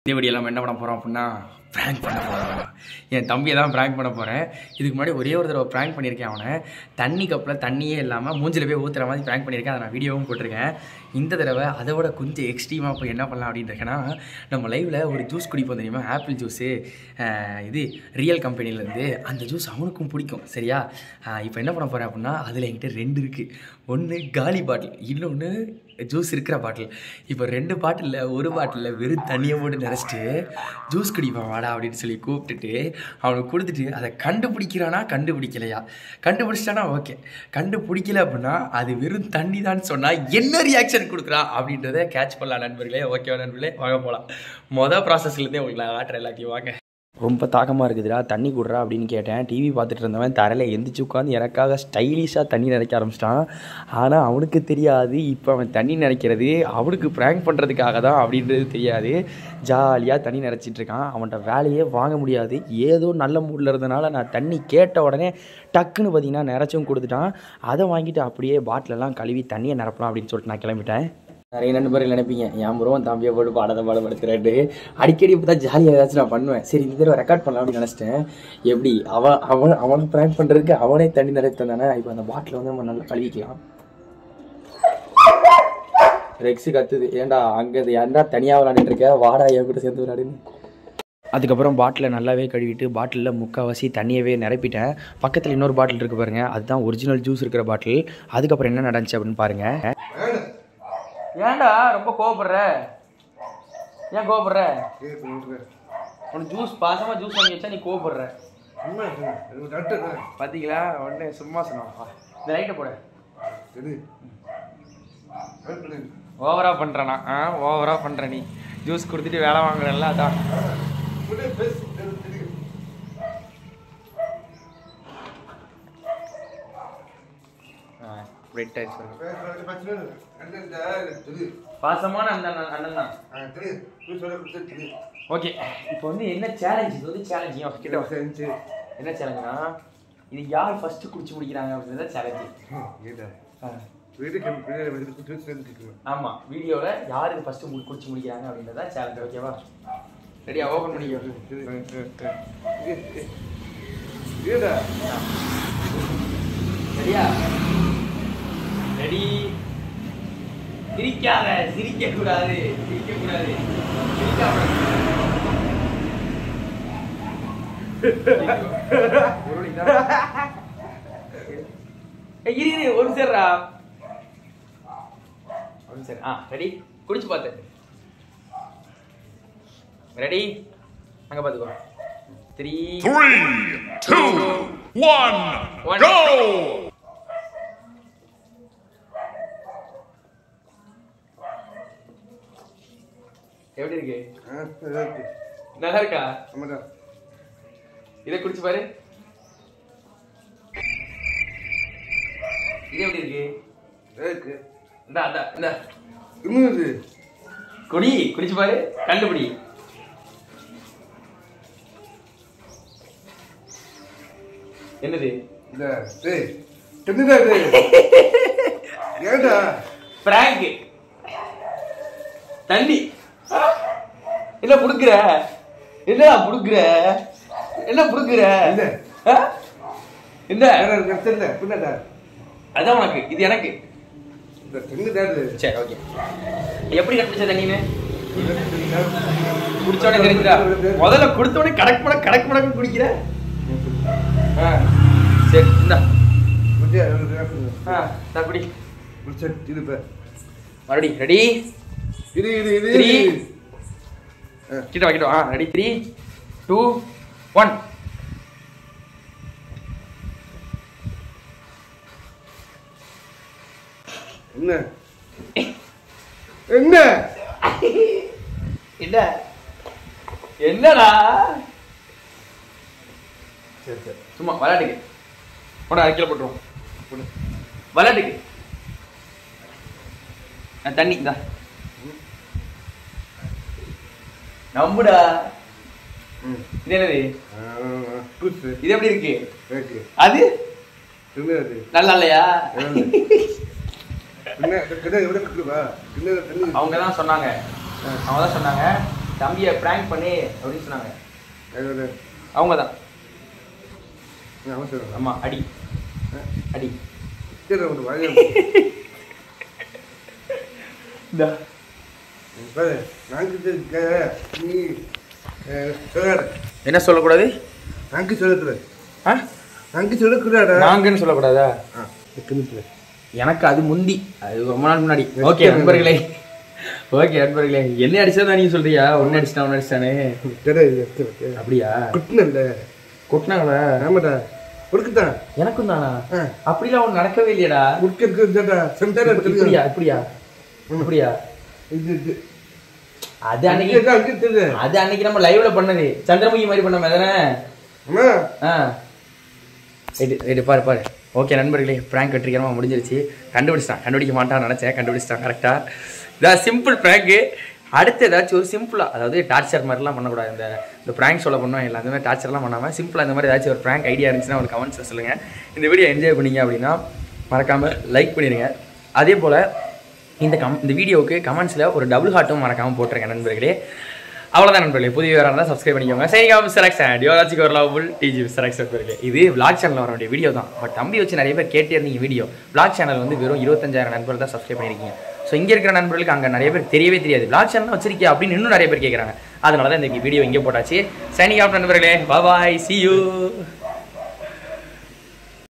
இதே வீடியோ நம்ம என்ன பண்ண போகிறோம் அப்படின்னா ப்ராங்க் பண்ண போகிறோம் என் தம்பியை தான் ப்ராங்க் பண்ண போகிறேன் இதுக்கு முன்னாடி ஒரே ஒரு தடவை ப்ராங்க் பண்ணியிருக்கேன் அவனை தண்ணி கப்பில் தண்ணியே இல்லாமல் மூஞ்சில் போய் ஊற்றுற மாதிரி ப்ராங்க் பண்ணியிருக்கேன் அதை நான் வீடியோவும் போட்டிருக்கேன் இந்த தடவை அதை விட கொஞ்சம் எக்ஸ்ட்ரீமாக போய் என்ன பண்ணலாம் அப்படின்னு இருக்கேன்னா நம்ம லைவில் ஒரு ஜூஸ் குடிப்போம் தெரியுமா ஆப்பிள் ஜூஸு இது ரியல் கம்பெனிலேருந்து அந்த ஜூஸ் அவனுக்கும் பிடிக்கும் சரியா இப்போ என்ன பண்ண போகிறேன் அப்படின்னா அதில் என்கிட்ட ரெண்டு இருக்குது ஒன்று காலி பாட்டில் இன்னொன்று ஜூஸ் இருக்கிற பாட்டில் இப்போ ரெண்டு பாட்டிலில் ஒரு பாட்டிலில் வெறும் தண்ணியை போட்டு நிறச்சிட்டு ஜூஸ் குடிப்பான் வாடா அப்படின்னு சொல்லி கூப்பிட்டுட்டு அவனுக்கு கொடுத்துட்டு அதை கண்டுபிடிக்கிறானா கண்டுபிடிக்கலையா கண்டுபிடிச்சிட்டானா ஓகே கண்டுபிடிக்கல அப்படின்னா அது வெறும் தண்ணி தான் சொன்னால் என்ன ரியாக்ஷன் கொடுக்குறான் அப்படின்றத கேட்ச் பண்ணலாம் நண்பர்களே ஓகேவா நண்பர்களே வாங்க போகலாம் மொதல் ப்ராசஸ்லேருந்தே உங்களுக்கு நான் காட்டுறேன் எல்லாத்தையும் வாங்க ரொம்ப தாகமாக இருக்குதுடா தண்ணி குடுறா அப்படின்னு கேட்டேன் டிவி பார்த்துட்டு இருந்தவன் தரையில் எந்திரிச்சு உட்காந்து எனக்காக ஸ்டைலிஷாக தண்ணி நினைக்க ஆரம்பிச்சிட்டான் ஆனால் அவனுக்கு தெரியாது இப்போ அவன் தண்ணி நினைக்கிறது அவனுக்கு ப்ராங்க் பண்ணுறதுக்காக தான் அப்படின்றது தெரியாது ஜாலியாக தண்ணி நினச்சிட்டு இருக்கான் அவன்கிட்ட வேலையே வாங்க முடியாது ஏதோ நல்ல மூடில் இருந்தனால நான் தண்ணி கேட்ட உடனே டக்குன்னு பார்த்தீங்கன்னா நிறச்சும் கொடுத்துட்டான் அதை வாங்கிட்டு அப்படியே பாட்டிலெல்லாம் கழுவி தண்ணியை நிரப்பலாம் அப்படின்னு சொல்லிட்டு நான் கிளம்பிட்டேன் நிறைய நண்பர்கள் நினைப்பீங்க என் ப்ரோவும் தம்பியை போட்டு பாடத்தை பாடப்படுத்துறேன் அடிக்கடி இப்போ தான் ஜாலியாக ஏதாச்சும் நான் பண்ணுவேன் சரி இந்த தடவை ரெக்கார்ட் பண்ணலாம் அப்படின்னு நினச்சிட்டேன் எப்படி அவன் அவன் அவனை ப்ராங்க் பண்ணுறதுக்கு அவனே தண்ணி நிறைய தந்தானே இப்போ அந்த பாட்டில் வந்து நம்ம நல்லா கழுவிக்கலாம் ரெக்ஸு கத்துது ஏன்டா அங்கே ஏன்டா தனியாக விளாண்டுட்டு இருக்க வாடா என் கூட சேர்ந்து விளையாடுன்னு அதுக்கப்புறம் பாட்டிலை நல்லாவே கழுவிட்டு பாட்டிலில் முக்கால்வாசி தண்ணியவே நிரப்பிட்டேன் பக்கத்தில் இன்னொரு பாட்டில் இருக்குது பாருங்கள் அதுதான் ஒரிஜினல் ஜூஸ் இருக்கிற பாட்டில் அதுக்கப்புறம் என்ன நடந்துச்சு அப்படின்னு பாருங்கள் ஏன்டா ரொம்ப கோவப்படுற ஏன் கோவப்படுற உனக்கு ஜூஸ் பாசமாக ஜூஸ் வாங்கி வச்சா நீ கோவப்படுற பார்த்தீங்களா உடனே சும்மா சொன்னா இந்த லைட்டை போட ஓவரா பண்றேனா ஆ ஓவரா பண்ற நீ ஜூஸ் கொடுத்துட்டு வேலை வாங்குறல்ல அதான் பிரெட் டைஸ் பாசமான அந்த அண்ணன் அண்ணன் தான் ஓகே இப்போ வந்து என்ன சேலஞ்ச் இது வந்து சேலஞ்ச் கிட்ட வா. என்ன சேலஞ்சுனா இது யார் ஃபர்ஸ்ட் குடிச்சு முடிக்கிறாங்க அப்படின்றத சேலஞ்சு ஆமா வீடியோல யார் இது ஃபர்ஸ்ட் குடிச்சு முடிக்கிறாங்க அப்படின்றத சேலஞ்ச் ஓகேவா ரெடியா ஓபன் பண்ணிக்கோ சரியா ரெடி சிரிக்காத சிரிக்க கூடாது சிரிக்க கூடாது சிரிக்காம ஏய், இரு இரு ஒரு நிமிஷம்டா ஒரு நிமிஷம் ஆ ரெடி குடிச்சு பார்த்து ரெடி அங்க பாத்துக்கோ three Three, two, one, One. go! எப்படி இருக்கு நல்லா இருக்கா இதை குடிச்சு பாரு இது எப்படி இருக்கு இந்தா இந்தா இந்தா குடி குடிச்சு பாரு கண்டுபிடி என்னது ஏண்டா பிராங்க் தண்ணி என்ன புடுக்குற என்னடா புடுக்குற என்ன புடுக்குற இல்ல. ஆ? என்ன தெரியல பின்னடா அதான் உனக்கு இது எனக்கு இந்த தெங்கு தேடு சரி ஓகே எப்படி கண்டுபிடிச்ச தண்ணின்னு குடிச்சோடனே தெரிஞ்சுடா முதல்ல கொடுத்தோடனே கடக்கு படம் கடக்கு படம் குடிக்கிற ஆ சரி இந்தா ஆ நான் குடி இது பே மறுபடி ரெடி இது இது இது Three. கிட்ட வா கிட்ட வா ரெடி த்ரீ டூ ஒன் என்ன என்ன என்ன என்னடா சரி சரி சும்மா விளையாட்டுக்கு போட அரை கிலோ போட்டுருவோம் விளையாட்டுக்கு நான் தண்ணி இந்தா நம்புடா ம் இது என்னது புதுசு இது எப்படி இருக்கு ஓகே அது என்ன அது நல்லா இல்லையா என்ன என்ன கிட்ட எവിടെ இருக்குவா என்ன தண்ணி அவங்க தான் சொன்னாங்க அவங்க தான் சொன்னாங்க தம்பியை ப்ராங்க் பண்ணி அப்படின்னு சொன்னாங்க அது அவங்க தான் அவசரம் ஆமா அடி அடி சரி ஒரு வாங்க இந்த பாரு நான்கு இருக்க நீ சொல்லாத என்ன சொல்லக்கூடாது நான்கு சொல்லக்கூடாது ஆ நான்கு சொல்லக்கூடாதா நாங்கன்னு சொல்லக்கூடாதா ஆ கிமிட்டு எனக்கு அது முந்தி அது ரொம்ப நாள் முன்னாடி ஓகே நண்பர்களே ஓகே நண்பர்களே என்ன அடிச்சதா நீங்க சொல்றியா ஒன்னு அடிச்சிட்டா ஒன்னு அடிச்சிட்டானே தெரியாது அப்படியா குட்டினல்ல கொட்டினாங்களா ஆமாடா கொடுக்குதான் எனக்கும் தானா ஆ அப்படிலாம் ஒன்று நடக்கவே இல்லையடா குடுக்க இருக்குதாடா சென்டர் இப்படியா இப்படியா இப்படியா இது இது அது அன்னைக்கு அங்கே அங்கே தெரியுது அது அன்னைக்கு நம்ம லைவ்ல பண்ணது சந்திரமுகி மாதிரி பண்ண தானே அம்மா ஆ ரைட்டு ரைட்டு பாரு பாரு ஓகே நண்பர்களே ப்ராங்க் வெற்றிகரமாக முடிஞ்சிருச்சு கண்டுபிடிச்சிட்டான் கண்டுபிடிக்க மாட்டான்னு நினச்சேன் கண்டுபிடிச்சிட்டான் கரெக்டாக இதான் சிம்பிள் ப்ராங்க்கு அடுத்து ஏதாச்சும் ஒரு சிம்பிளாக அதாவது டார்ச்சர் மாதிரிலாம் பண்ணக்கூடாது இந்த இந்த ப்ராங்க் சொல்ல பண்ணோம் இல்லை அந்த மாதிரி டார்ச்சர்லாம் பண்ணாமல் சிம்பிளாக இந்த மாதிரி ஏதாச்சும் ஒரு ப்ராங்க் ஐடியா இருந்துச்சுன்னா ஒரு கமெண்ட்ஸில் சொல்லுங்கள் இந்த வீடியோ என்ஜாய் பண்ணீங்க அப்படின்னா மறக்காமல் லைக் பண்ணிடுங்க அதே போல் இந்த கம் இந்த வீடியோவுக்கு கமெண்ட்ஸில் ஒரு டபுள் ஹார்ட்டும் மறக்காமல் போட்டிருக்கேன் நண்பர்களே அவ்வளோதான் நண்பர்களே புதிய வேறு இருந்தால் சப்ஸ்கிரைப் பண்ணிக்கோங்க சரிங்க மிஸ்டர் அண்ட் யோராஜிக்கு ஒரு லவ் டிஜி மிஸ்டர் எக்ஸ் நண்பர்களே இது vlog சேனலில் வர வேண்டிய வீடியோ தான் பட் தம்பி வச்சு நிறைய பேர் கேட்டே இருந்தீங்க வீடியோ vlog சேனல் வந்து வெறும் இருபத்தஞ்சாயிரம் நண்பர்கள் தான் சப்ஸ்கிரைப் பண்ணியிருக்கீங்க ஸோ இங்கே இருக்கிற நண்பர்களுக்கு அங்கே நிறைய பேர் தெரியவே தெரியாது vlog சேனல் வச்சிருக்கியா அப்படின்னு இன்னும் நிறைய பேர் கேட்குறாங்க அதனால தான் இந்த வீடியோ இங்கே போட்டாச்சு சைனிங் ஆஃப் நண்பர்களே பாய் சி யூ